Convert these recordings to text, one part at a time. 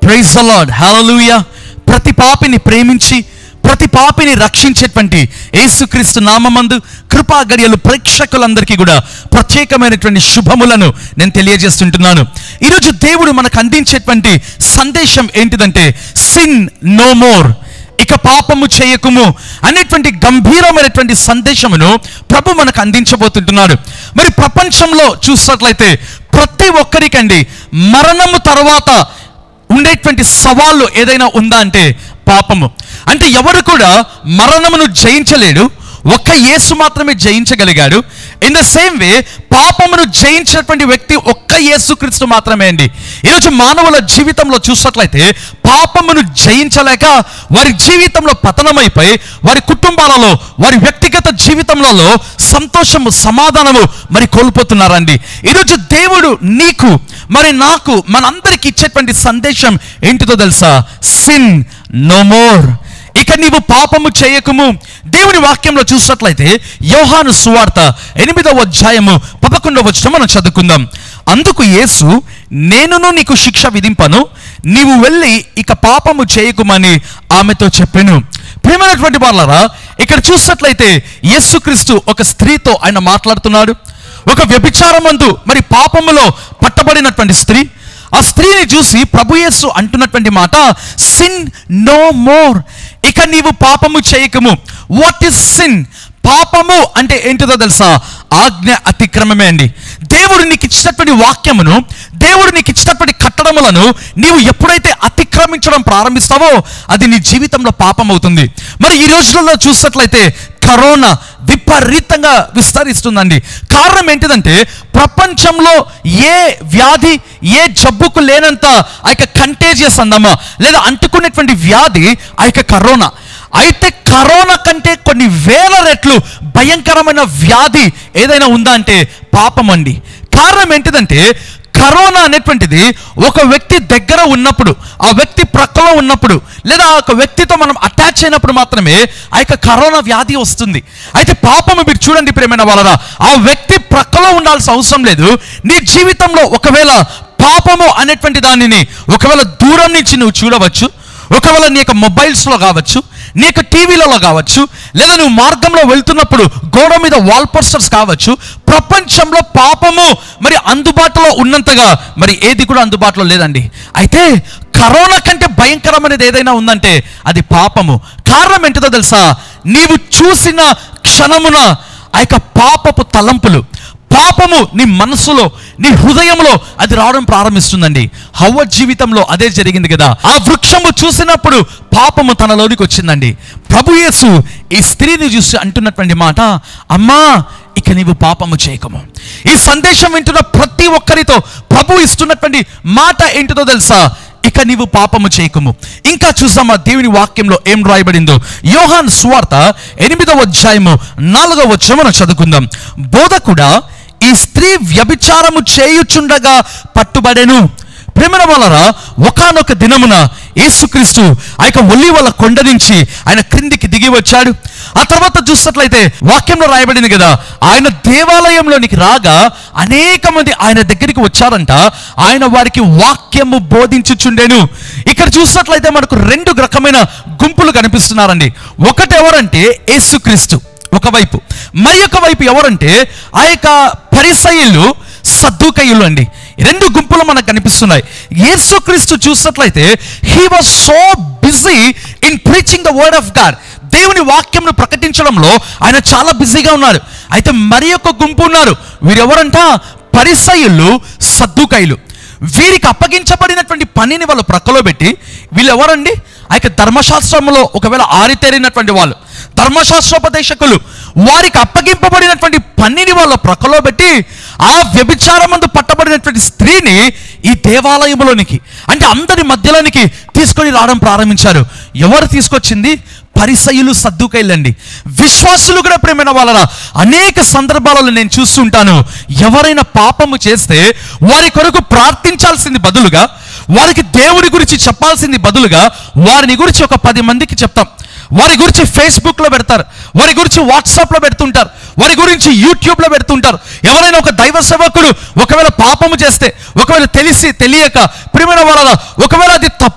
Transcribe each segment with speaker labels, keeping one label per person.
Speaker 1: praise the lord హల్లెలూయా ప్రతి పాపిని ప్రేమించి ప్రతి పాపిని రక్షించేటువంటి యేసుక్రీస్తు నామమందు కృపా గడియలు ప్రేక్షకులందరికీ కూడా ప్రత్యేకమైనటువంటి శుభములను నేను తెలియజేస్తుంటున్నాను ఈరోజు దేవుడు మనకు అందించేటువంటి సందేశం ఏంటిదంటే సిన్ నో మోర్ ఇక పాపము చేయకుము అనేటువంటి గంభీరమైనటువంటి సందేశమును ప్రభు మనకు అందించబోతుంటున్నాడు మరి ప్రపంచంలో చూసినట్లయితే ప్రతి ఒక్కరికండి మరణము తర్వాత ఉండేటువంటి సవాళ్ళు ఏదైనా ఉందా అంటే పాపము అంటే ఎవరు కూడా మరణమును జయించలేడు ఒక్క యేసు మాత్రమే జయించగలిగాడు ఇన్ ద సేమ్ వే పాపమును జయించినటువంటి వ్యక్తి ఒక్క యేసుక్రీస్తు మాత్రమే అండి ఈరోజు మానవుల జీవితంలో చూసినట్లయితే పాపమును జయించలేక వారి జీవితంలో పతనమైపోయి వారి కుటుంబాలలో వారి వ్యక్తిగత జీవితంలో సంతోషము సమాధానము మరి కోల్పోతున్నారండి ఈరోజు దేవుడు నీకు మరి నాకు మనందరికి ఇచ్చేటువంటి సందేశం ఏంటిదో తెలుసా సిన్ నో మోర్ ఇక నీవు పాపము చేయకము దేవుని వాక్యంలో చూసినట్లయితే యోహాను సువార్త ఎనిమిదవ అధ్యాయము పదకొండవ వచ్చిన మనం చదువుకుందాం అందుకు యేసు నేనును నీకు శిక్ష విధింపను నీవు వెళ్ళి ఇక పాపము చేయకుమని ఆమెతో చెప్పాను ప్రియమైనటువంటి వాళ్ళరా ఇక్కడ చూసినట్లయితే యేసుక్రీస్తు ఒక స్త్రీతో ఆయన మాట్లాడుతున్నాడు ఒక వ్యభిచారమందు మరి పాపములో పట్టబడినటువంటి స్త్రీ ఆ స్త్రీని చూసి ప్రభు యేసు అంటున్నటువంటి మాట సిన్ నో మోర్ ఇక నీవు పాపము చేయకము వాట్ ఇస్ సిన్ పాపము అంటే ఏంటిదో తెలుసా ఆజ్ఞ అతిక్రమమే అండి దేవుడు నీకు ఇచ్చినటువంటి వాక్యమును దేవుడు నీకు ఇచ్చినటువంటి కట్టడములను నీవు ఎప్పుడైతే అతిక్రమించడం ప్రారంభిస్తావో అది నీ జీవితంలో పాపం అవుతుంది మరి ఈ రోజులలో చూసినట్లయితే కరోనా విపరీతంగా విస్తరిస్తుందండి కారణం ఏంటిదంటే ప్రపంచంలో ఏ వ్యాధి ఏ జబ్బుకు లేనంత ఆ యొక్క కంటేజియస్ అందమా లేదా అంటుకునేటువంటి వ్యాధి ఆ యొక్క కరోనా అయితే కరోనా కంటే కొన్ని వేల రెట్లు భయంకరమైన వ్యాధి ఏదైనా ఉందా అంటే పాపం అండి కారణం ఏంటిదంటే కరోనా అనేటువంటిది ఒక వ్యక్తి దగ్గర ఉన్నప్పుడు ఆ వ్యక్తి ప్రక్కలో ఉన్నప్పుడు లేదా ఆ ఒక వ్యక్తితో మనం అటాచ్ అయినప్పుడు మాత్రమే ఆ యొక్క కరోనా వ్యాధి వస్తుంది అయితే పాపము మీరు చూడండి ప్రేమైన వాళ్ళరా ఆ వ్యక్తి ప్రక్కలో ఉండాల్సిన అవసరం లేదు నీ జీవితంలో ఒకవేళ పాపము అనేటువంటి దానిని ఒకవేళ దూరం నుంచి నువ్వు చూడవచ్చు ఒకవేళ నీ యొక్క మొబైల్స్లో కావచ్చు నీ యొక్క టీవీలలో కావచ్చు లేదా నువ్వు మార్గంలో వెళ్తున్నప్పుడు గోడ మీద వాల్ పోస్టర్స్ కావచ్చు ప్రపంచంలో పాపము మరి అందుబాటులో ఉన్నంతగా మరి ఏది కూడా అందుబాటులో లేదండి అయితే కరోనా కంటే భయంకరమైనది ఏదైనా ఉందంటే అది పాపము కారణం ఏంటిదో తెలుసా నీవు చూసిన క్షణమున ఆ యొక్క పాపపు తలంపులు పాపము నీ మనసులో నీ హృదయంలో అది రావడం ప్రారంభిస్తుందండి హవ్వ జీవితంలో అదే జరిగింది కదా ఆ వృక్షము చూసినప్పుడు పాపము తనలోనికి వచ్చిందండి ప్రభు యేసు ఈ స్త్రీని చూసి అంటున్నటువంటి మాట అమ్మా ఇక నీవు పాపము చేయకము ఈ సందేశం వింటున్న ప్రతి ఒక్కరితో ప్రభు ఇస్తున్నటువంటి మాట ఏంటిదో తెలుసా ఇక నీవు పాపము చేయకము ఇంకా చూసామా దేవుని వాక్యంలో ఏం రాయబడిందో యోహాన్ స్వార్త ఎనిమిదవ అధ్యాయము నాలుగవ వచ్చిన మనం చదువుకుందాం బోధకుడా ఈ స్త్రీ వ్యభిచారము చేయుచుండగా పట్టుబడెను ప్రేమల వలన ఒకనొక దినమున యేసుక్రీస్తు ఆ యొక్క ఒలివల కొండ నుంచి ఆయన క్రిందికి దిగి వచ్చాడు ఆ తర్వాత చూసినట్లయితే వాక్యంలో రాయబడింది కదా ఆయన దేవాలయంలోనికి రాగా అనేక మంది ఆయన దగ్గరికి వచ్చారంట ఆయన వారికి వాక్యము బోధించుచుండెను ఇక్కడ చూసినట్లయితే మనకు రెండు రకమైన గుంపులు కనిపిస్తున్నారండి ఒకటి ఎవరంటే యేసుక్రీస్తు ఒకవైపు మరి ఒక వైపు ఎవరంటే ఆ యొక్క పరిసయులు సద్దుకయ్యులు అండి రెండు గుంపులు మనకు కనిపిస్తున్నాయి యేసుక్రీస్తు చూసినట్లయితే he was so busy in preaching the word of God దేవుని వాక్యంను ప్రకటించడంలో ఆయన చాలా బిజీగా ఉన్నాడు అయితే మరి ఒక గుంపు ఉన్నారు వీరెవరంట పరిసయులు సద్దుకైలు వీరికి అప్పగించబడినటువంటి పనిని వాళ్ళు ప్రక్కలో పెట్టి వీళ్ళు ఎవరండి ఆ యొక్క ధర్మశాస్త్రంలో ఒకవేళ ఆరితేరినటువంటి వాళ్ళు ధర్మశాస్త్రోపదేశకులు వారికి అప్పగింపబడినటువంటి పనిని వాళ్ళ ప్రక్కలో పెట్టి ఆ వ్యభిచారమందు పట్టబడినటువంటి స్త్రీని ఈ దేవాలయంలోనికి అంటే అందరి మధ్యలోనికి తీసుకొని రావడం ప్రారంభించారు ఎవరు తీసుకొచ్చింది పరిసయులు సర్దుకైలండి విశ్వాసులు కూడా ప్రేమైన వాళ్ళ అనేక సందర్భాలలో నేను చూస్తుంటాను ఎవరైనా పాపము చేస్తే వారి కొరకు ప్రార్థించాల్సింది బదులుగా వారికి దేవుడి గురించి చెప్పాల్సింది బదులుగా వారిని గురించి ఒక పది మందికి చెప్తాం వారి గురించి ఫేస్బుక్లో పెడతారు వారి గురించి వాట్సాప్లో పెడుతుంటారు వారి గురించి యూట్యూబ్లో పెడుతుంటారు ఎవరైనా ఒక దైవ సేవకుడు ఒకవేళ పాపము చేస్తే ఒకవేళ తెలిసి తెలియక ప్రియమైన వాళ్ళ ఒకవేళ అది తప్పు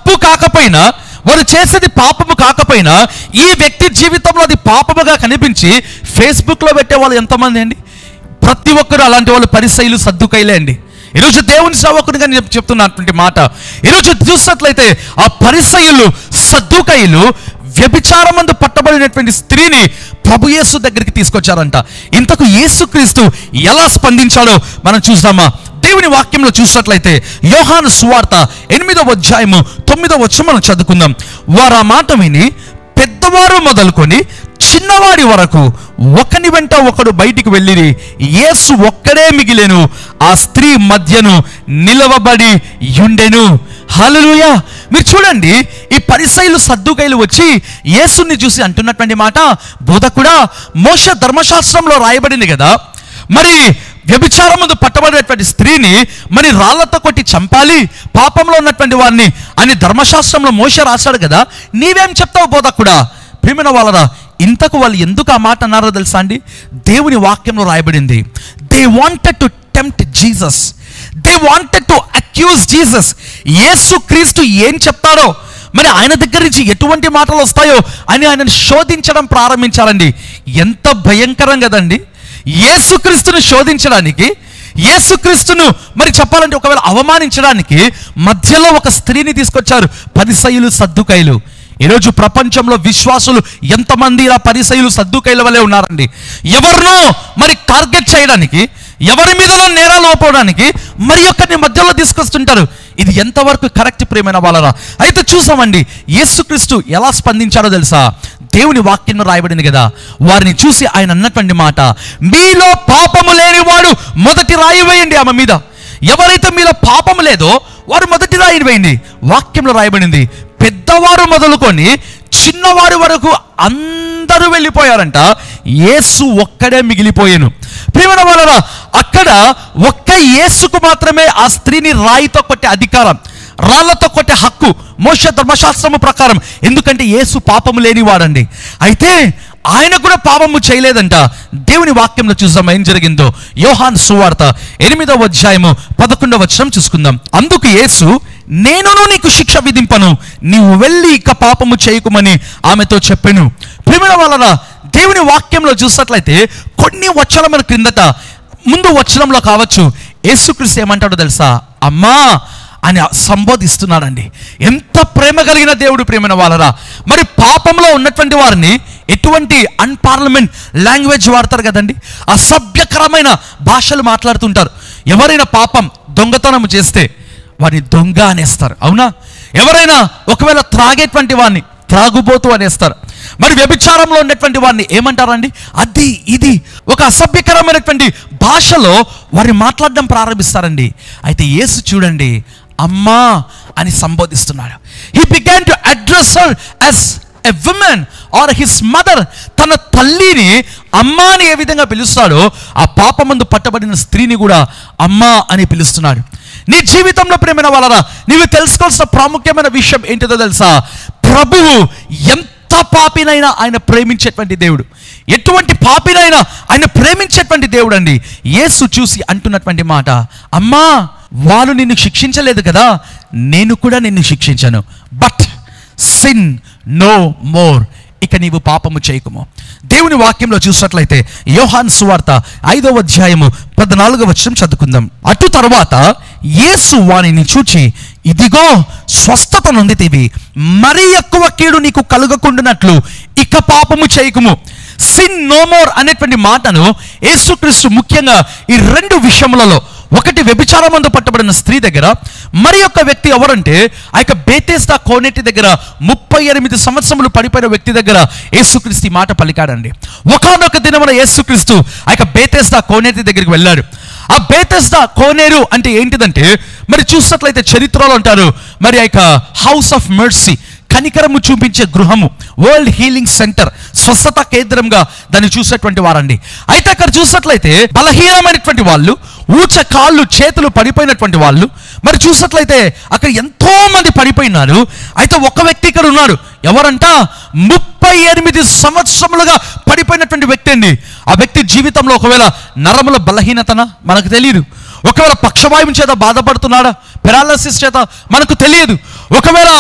Speaker 1: తప్పు కాకపోయినా వారు చేసేది పాపము కాకపోయినా ఈ వ్యక్తి జీవితంలో అది పాపముగా కనిపించి ఫేస్బుక్లో పెట్టే వాళ్ళు ఎంతమంది అండి ప్రతి ఒక్కరు అలాంటి వాళ్ళు పరిశైలు సర్దుకైలే అండి ఈరోజు దేవుని సేవకునిగా నేను చెప్- చెప్తున్నటువంటి మాట ఈరోజు చూసినట్లయితే ఆ పరిసయులు సద్దుకైలు వ్యభిచారమందు పట్టబడినటువంటి స్త్రీని ప్రభు యేసు దగ్గరికి తీసుకొచ్చారంట ఇంతకు యేసుక్రీస్తు ఎలా స్పందించాడో మనం చూద్దామా దేవుని వాక్యంలో చూసినట్లయితే యోహాను సువార్త ఎనిమిదవ అధ్యాయము తొమ్మిదవ వచ్చి మనం చదువుకుందాం వారు ఆ మాట విని పెద్దవారు మొదలుకొని చిన్నవాడి వరకు ఒకని వెంట ఒకడు బయటికి వెళ్ళిరి యేసు ఒక్కడే మిగిలెను ఆ స్త్రీ మధ్యను నిలవబడి యుండెను హల్లెలూయా మీరు చూడండి ఈ పరిసైలు సద్దుకైలు వచ్చి యేసుని చూసి అంటున్నటువంటి మాట బోధకుడా మోష ధర్మశాస్త్రంలో రాయబడింది కదా మరి వ్యభిచారం ముందు పట్టబడినటువంటి స్త్రీని మరి రాళ్లతో కొట్టి చంపాలి పాపంలో ఉన్నటువంటి వారిని అని ధర్మశాస్త్రంలో మోష రాశాడు కదా నీవేం చెప్తావు బోధకుడా ప్రేమిన వాళ్ళరా ఇంతకు వాళ్ళు ఎందుకు ఆ మాట అన్నారో తెలుసా అండి దేవుని వాక్యంలో రాయబడింది they wanted to tempt Jesus they wanted to accuse Jesus Yesu Kristu ఏం చెప్తాడో మరి ఆయన దగ్గర నుంచి ఎటువంటి మాటలు వస్తాయో అని ఆయనను శోధించడం ప్రారంభించాలండి ఎంత భయంకరం కదండి యేసుక్రీస్తును శోధించడానికి యేసుక్రీస్తును మరి చెప్పాలంటే ఒకవేళ అవమానించడానికి మధ్యలో ఒక స్త్రీని తీసుకొచ్చారు పరిసయులు సద్దుకైలు ఈరోజు ప్రపంచంలో విశ్వాసులు ఎంతమంది ఇలా పరిసయులు సద్దుకైల వలె ఉన్నారండి ఎవరినో మరి టార్గెట్ చేయడానికి ఎవరి మీదనో నేరాలు ఓపోవడానికి మరి ఒక్కరిని మధ్యలో తీసుకొస్తుంటారు ఇది ఎంతవరకు కరెక్ట్ ప్రేమైన వాళ్ళరా అయితే చూసామండి యేసుక్రీస్తు ఎలా స్పందించాడో తెలుసా దేవుని వాక్యంలో రాయబడింది కదా వారిని చూసి ఆయన అన్నటువంటి మాట మీలో పాపము లేనివాడు మొదటి రాయి వేయండి ఆమె మీద ఎవరైతే మీలో పాపం లేదో వారు మొదటి రాయి వేయండి వాక్యంలో రాయబడింది పెద్దవారు మొదలుకొని చిన్నవారి వరకు అందరూ వెళ్ళిపోయారంట యేసు ఒక్కడే మిగిలిపోయాను ప్రియమైన వాళ్ళరా అక్కడ ఒక్క యేసుకు మాత్రమే ఆ స్త్రీని రాయితో కొట్టే అధికారం రాళ్లతో కొట్టే హక్కు మోష ధర్మశాస్త్రము ప్రకారం ఎందుకంటే యేసు పాపము లేనివాడండి అయితే ఆయన కూడా పాపము చేయలేదంట దేవుని వాక్యంలో చూద్దాం ఏం జరిగిందో యోహాన్ సువార్త ఎనిమిదవ అధ్యాయము పదకొండవ వచనం చూసుకుందాం అందుకు యేసు నేనును నీకు శిక్ష విధింపను నీవు వెళ్ళి ఇక పాపము చేయకుమని ఆమెతో చెప్పాను ప్రేమిన వలన దేవుని వాక్యంలో చూసినట్లయితే కొన్ని వచనముల క్రిందట ముందు వచనంలో కావచ్చు యేసుక్రీస్తు ఏమంటాడో తెలుసా అమ్మా అని సంబోధిస్తున్నాడండి ఎంత ప్రేమ కలిగిన దేవుడు ప్రేమైన వాళ్ళరా మరి పాపంలో ఉన్నటువంటి వారిని ఎటువంటి అన్పార్లమెంట్ లాంగ్వేజ్ వాడతారు కదండి అసభ్యకరమైన భాషలు మాట్లాడుతుంటారు ఎవరైనా పాపం దొంగతనం చేస్తే వారిని దొంగ అనేస్తారు అవునా ఎవరైనా ఒకవేళ త్రాగేటువంటి వాడిని త్రాగుబోతు అనేస్తారు మరి వ్యభిచారంలో ఉన్నటువంటి వారిని ఏమంటారండి అది ఇది ఒక అసభ్యకరమైనటువంటి భాషలో వారిని మాట్లాడడం ప్రారంభిస్తారండి అయితే యేసు చూడండి అమ్మా అని సంబోధిస్తున్నాడు he began to address her as a women or his mother తన తల్లిని అమ్మా అని ఏ విధంగా పిలుస్తాడో ఆ పాపమందు పట్టబడిన స్త్రీని కూడా అమ్మా అని పిలుస్తున్నాడు నీ జీవితంలో ప్రేమైన వాళ్ళరా నీవు తెలుసుకోవాల్సిన ప్రాముఖ్యమైన విషయం ఏంటిదో తెలుసా ప్రభువు ఎంత పాపినైనా ఆయన ప్రేమించేటువంటి దేవుడు ఎటువంటి పాపినైనా ఆయన ప్రేమించేటువంటి దేవుడు అండి యేసు చూసి అంటున్నటువంటి మాట అమ్మా వాళ్ళు నిన్ను శిక్షించలేదు కదా నేను కూడా నిన్ను శిక్షించను బట్ సిన్ నో మోర్ ఇక నీవు పాపము చేయకుము దేవుని వాక్యంలో చూసినట్లయితే యోహాన్ సువార్త ఐదవ అధ్యాయము పద్నాలుగవ వచనం చదువుకుందాం అటు తర్వాత యేసు వానిని చూచి ఇదిగో స్వస్థత నొందితివి మరి ఎక్కువ కీడు నీకు కలుగకుండానట్లు ఇక పాపము చేయకుము సిన్ నో మోర్ అనేటువంటి మాటను యేసుక్రీస్తు ముఖ్యంగా ఈ రెండు విషయములలో ఒకటి వ్యభిచారమందు పట్టబడిన స్త్రీ దగ్గర మరి యొక్క వ్యక్తి ఎవరంటే ఆ యొక్క బేతేస్తా కోనేటి దగ్గర ముప్పై ఎనిమిది సంవత్సరములు పడిపోయిన వ్యక్తి దగ్గర యేసుక్రీస్తు ఈ మాట పలికాడండి ఒకనొక దినమున యేసుక్రీస్తు ఆ యొక్క బేతేస్తా కోనేటి దగ్గరికి వెళ్ళాడు ఆ బేతెస్దా కోనేరు అంటే ఏంటిదంటే మరి చూసినట్లయితే చరిత్రలో అంటారు మరి ఆ యొక్క హౌస్ ఆఫ్ మెర్సీ కనికరము చూపించే గృహము వరల్డ్ హీలింగ్ సెంటర్ స్వస్థత కేంద్రంగా దాన్ని చూసేటువంటి వారండి అయితే అక్కడ చూసినట్లయితే బలహీనమైనటువంటి వాళ్ళు ఊచ కాళ్ళు చేతులు పడిపోయినటువంటి వాళ్ళు మరి చూసినట్లయితే అక్కడ ఎంతో మంది పడిపోయినారు అయితే ఒక వ్యక్తి ఇక్కడ ఉన్నాడు ఎవరంట ముప్పై ఎనిమిది సంవత్సరములుగా పడిపోయినటువంటి వ్యక్తి అండి ఆ వ్యక్తి జీవితంలో ఒకవేళ నరముల బలహీనతన మనకు తెలియదు ఒకవేళ పక్షవాయువు చేత బాధపడుతున్నాడా పెరాలసిస్ చేత మనకు తెలియదు ఒకవేళ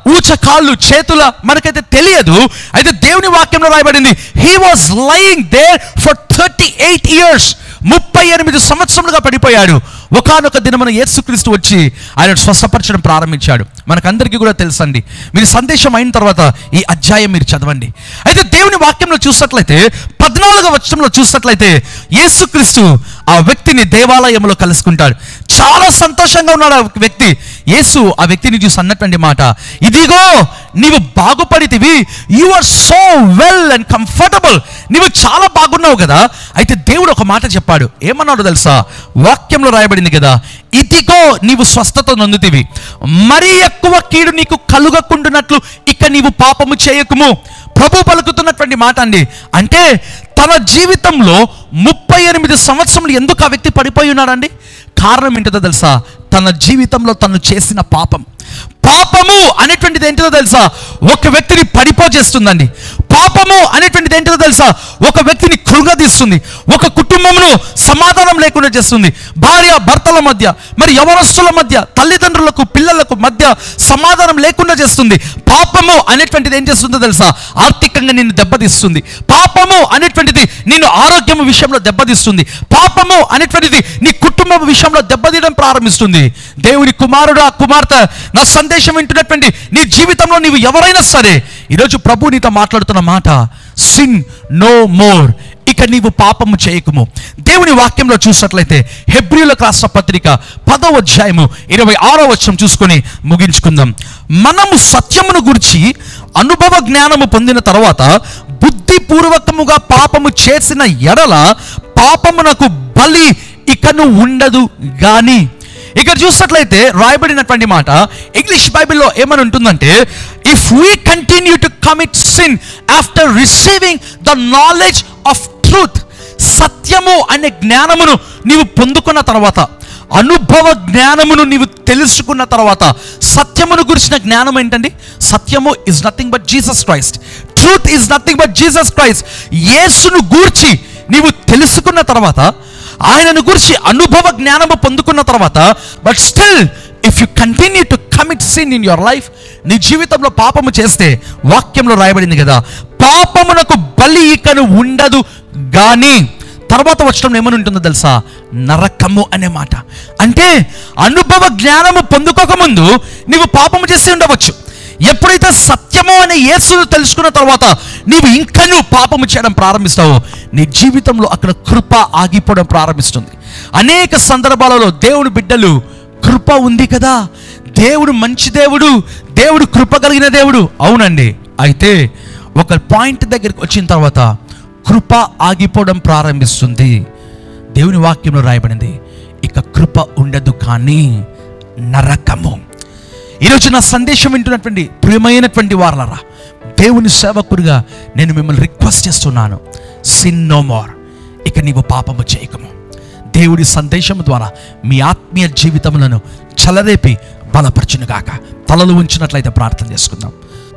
Speaker 1: ఊచ కాళ్ళు చేతుల మనకైతే తెలియదు అయితే దేవుని వాక్యంలో రాయబడింది he was lying there for thirty eight years ముప్పై ఎనిమిది సంవత్సరములుగా పడిపోయాడు ఒకనొక దినమున యేసుక్రీస్తు వచ్చి ఆయన స్వస్థపరచడం ప్రారంభించాడు మనకందరికీ కూడా తెలుసండి మీరు సందేశం అయిన తర్వాత ఈ అధ్యాయం మీరు చదవండి అయితే దేవుని వాక్యంలో చూసినట్లయితే పద్నాలుగో వచనంలో చూసినట్లయితే యేసుక్రీస్తు ఆ వ్యక్తిని దేవాలయంలో కలుసుకుంటాడు చాలా సంతోషంగా ఉన్నాడు ఆ వ్యక్తి యేసు ఆ వ్యక్తిని చూసి అన్నటువంటి మాట ఇదిగో నీవు బాగుపడితివి you are so well and comfortable నీవు చాలా బాగున్నావు కదా అయితే దేవుడు ఒక మాట చెప్పాడు ఏమన్నాడు తెలుసా వాక్యంలో రాయబడింది కదా ఇదిగో నీవు స్వస్థత నొందుతివి మరీ ఎక్కువ కీడు నీకు కలుగకుండునట్లు ఇక నీవు పాపము చేయకుము ప్రభు పలుకుతున్నటువంటి మాట అండి అంటే తన జీవితంలో ముప్పై ఎనిమిది సంవత్సరములు ఎందుకు ఆ వ్యక్తి పడిపోయి ఉన్నాడండి కారణం ఏంటో తెలుసా తన జీవితంలో తను చేసిన పాపం పాపము అనేటువంటిది ఏంటిదో తెలుసా ఒక వ్యక్తిని పడిపోజేస్తుందండి పాపము అనేటువంటిది ఏంటిదో తెలుసా ఒక వ్యక్తిని కృంగదీస్తుంది ఒక కుటుంబమును సమాధానం లేకుండా చేస్తుంది భార్య భర్తల మధ్య మరి యవనస్తుల మధ్య తల్లిదండ్రులకు పిల్లలకు మధ్య సమాధానం లేకుండా చేస్తుంది పాపము అనేటువంటిది ఏం చేస్తుందో తెలుసా ఆర్థికంగా నిన్ను దెబ్బతీస్తుంది పాపము అనేటువంటిది నిన్ను ఆరోగ్యం విషయంలో దెబ్బతీస్తుంది పాపము అనేటువంటిది నీ కుటుంబం విషయంలో దెబ్బతీయడం ప్రారంభిస్తుంది దేవుని కుమారుడు ఆ కుమార్తె నా సందేశం వింటున్నటువంటి నీ జీవితంలో నీవు ఎవరైనా సరే ఈరోజు ప్రభు నీతో మాట్లాడుతున్న మాట సిన్ నో మోర్ ఇక నీవు పాపము చేయకుము దేవుని వాక్యంలో చూసినట్లయితే హెబ్రిలకు రాష్ట్ర పత్రిక పదవ అధ్యాయము ఇరవై ఆరో వచనం చూసుకొని ముగించుకుందాం మనము సత్యమును గురించి అనుభవ జ్ఞానము పొందిన తర్వాత బుద్ధిపూర్వకముగా పాపము చేసిన ఎడల పాపమునకు బలి ఇకను ఉండదు గాని ఇక్కడ చూసినట్లయితే రాయబడినటువంటి మాట ఇంగ్లీష్ బైబిల్లో ఏమని ఉంటుందంటే if we continue to commit sin after receiving the knowledge of truth సత్యము అనే జ్ఞానమును నీవు పొందుకున్న తర్వాత అనుభవ జ్ఞానమును నీవు తెలుసుకున్న తర్వాత సత్యమును గురించిన జ్ఞానం ఏంటండి సత్యము is nothing but Jesus Christ truth is nothing but Jesus Christ యేసును గూర్చి నీవు తెలుసుకున్న తర్వాత ఆయనను గురించి అనుభవ జ్ఞానము పొందుకున్న తర్వాత but still if you continue to commit sin in your life నీ జీవితంలో పాపము చేస్తే వాక్యంలో రాయబడింది కదా పాపమునకు బలి ఇకను ఉండదు గాని తర్వాత వచ్చడం ఏమని ఉంటుందో తెలుసా నరకము అనే మాట అంటే అనుభవ జ్ఞానము పొందుకోకముందు నీవు పాపము చేసి ఉండవచ్చు ఎప్పుడైతే సత్యము అనే యేసును తెలుసుకున్న తర్వాత నీవు ఇంకనూ పాపము చేయడం ప్రారంభిస్తావో నీ జీవితంలో అక్కడ కృప ఆగిపోవడం ప్రారంభిస్తుంది అనేక సందర్భాలలో దేవుని బిడ్డలు కృప ఉంది కదా దేవుడు మంచి దేవుడు దేవుడు కృప కలిగిన దేవుడు అవునండి అయితే ఒక పాయింట్ దగ్గరికి వచ్చిన తర్వాత కృప ఆగిపోవడం ప్రారంభిస్తుంది దేవుని వాక్యంలో రాయబడింది ఇక కృప ఉండదు కానీ నరకము ఈరోజు నా సందేశం వింటున్నటువంటి ప్రియమైనటువంటి వారలరా దేవుని సేవకుడిగా నేను మిమ్మల్ని రిక్వెస్ట్ చేస్తున్నాను సిన్ నో మోర్ ఇక నీవు పాపము చేయకము దేవుడి సందేశం ద్వారా మీ ఆత్మీయ జీవితములను చలరేపి బలపరచునుగాక తలలు ఉంచినట్లయితే ప్రార్థన చేసుకుందాం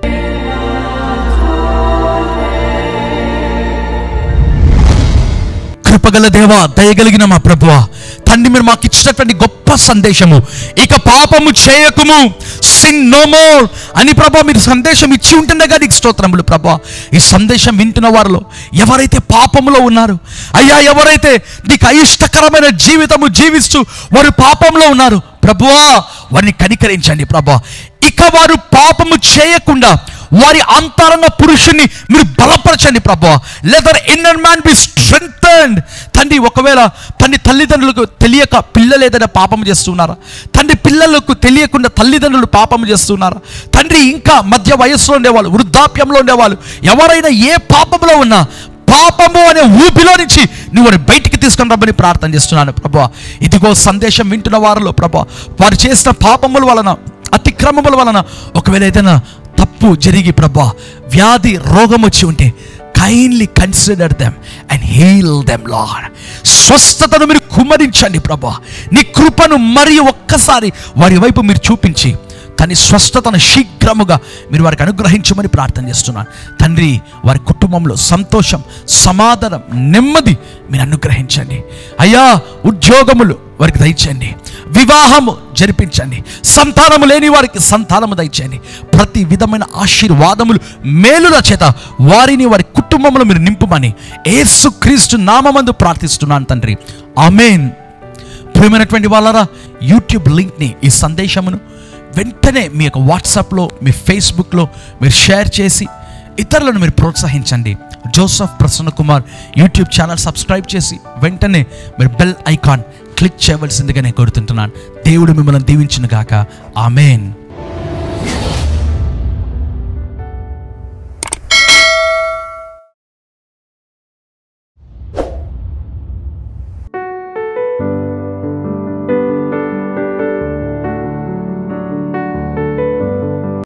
Speaker 1: కృపగల దేవా దయగలిగిన మా ప్రభువా తండ్రి మీరు మాకు ఇచ్చినటువంటి గొప్ప సందేశము ఇక పాపము చేయకుము సిన్ నో మోర్ అని ప్రభా మీరు సందేశం ఇచ్చి ఉంటుండగా నీకు స్తోత్రములు ప్రభా ఈ సందేశం వింటున్న వారిలో ఎవరైతే పాపములో ఉన్నారు అయ్యా ఎవరైతే నీకు అయిష్టకరమైన జీవితము జీవిస్తూ వారు పాపంలో ఉన్నారు ప్రభువా వారిని కనికరించండి ప్రభా ఇక వారు పాపము చేయకుండా వారి అంతరంగ పురుషుని మీరు బలపరచండి ప్రభా let the inner man be strengthened తండ్రి ఒకవేళ తండ్రి తల్లిదండ్రులకు తెలియక పిల్లలు ఏదైనా పాపం చేస్తున్నారా తండ్రి పిల్లలకు తెలియకుండా తల్లిదండ్రులు పాపం చేస్తున్నారా తండ్రి ఇంకా మధ్య వయస్సులో ఉండేవాళ్ళు వృద్ధాప్యంలో ఉండేవాళ్ళు ఎవరైనా ఏ పాపంలో ఉన్నా పాపము అనే ఊపిలో నుంచి నువ్వు వారిని బయటికి తీసుకొని రమ్మని ప్రార్థన చేస్తున్నాను ప్రభా ఇదిగో సందేశం వింటున్న వారిలో ప్రభా వారు చేసిన పాపముల వలన అతిక్రమముల వలన ఒకవేళ ఏదైనా తప్పు జరిగి ప్రభా వ్యాధి రోగం వచ్చి ఉంటే kindly consider them and heal them Lord స్వస్థతను మీరు కుమ్మరించండి ప్రభా నీ కృపను మరి ఒక్కసారి వారి వైపు మీరు చూపించి కానీ స్వస్థతను శీఘ్రముగా మీరు వారికి అనుగ్రహించమని ప్రార్థన చేస్తున్నాను తండ్రి వారి కుటుంబంలో సంతోషం సమాధానం నెమ్మది మీరు అనుగ్రహించండి అయ్యా ఉద్యోగములు వారికి దయచండి వివాహము జరిపించండి సంతానము లేని వారికి సంతానము దయచేయండి ప్రతి విధమైన ఆశీర్వాదములు మేలుల చేత వారిని వారి కుటుంబంలో మీరు నింపుమని ఏసుక్రీస్తు నామమందు ప్రార్థిస్తున్నాను తండ్రి ఆమెన్ ప్రియమైనటువంటి వాళ్ళరా యూట్యూబ్ లింక్ని ఈ సందేశమును వెంటనే మీ యొక్క వాట్సాప్లో మీ ఫేస్బుక్లో మీరు షేర్ చేసి ఇతరులను మీరు ప్రోత్సహించండి Joseph Prasanna Kumar YouTube channel subscribe చేసి వెంటనే మీరు బెల్ ఐకాన్ క్లిక్ చేయవలసిందిగా నేను కోరుతుంటున్నాను దేవుడు మిమ్మల్ని దీవించిన గాక ఆమెన్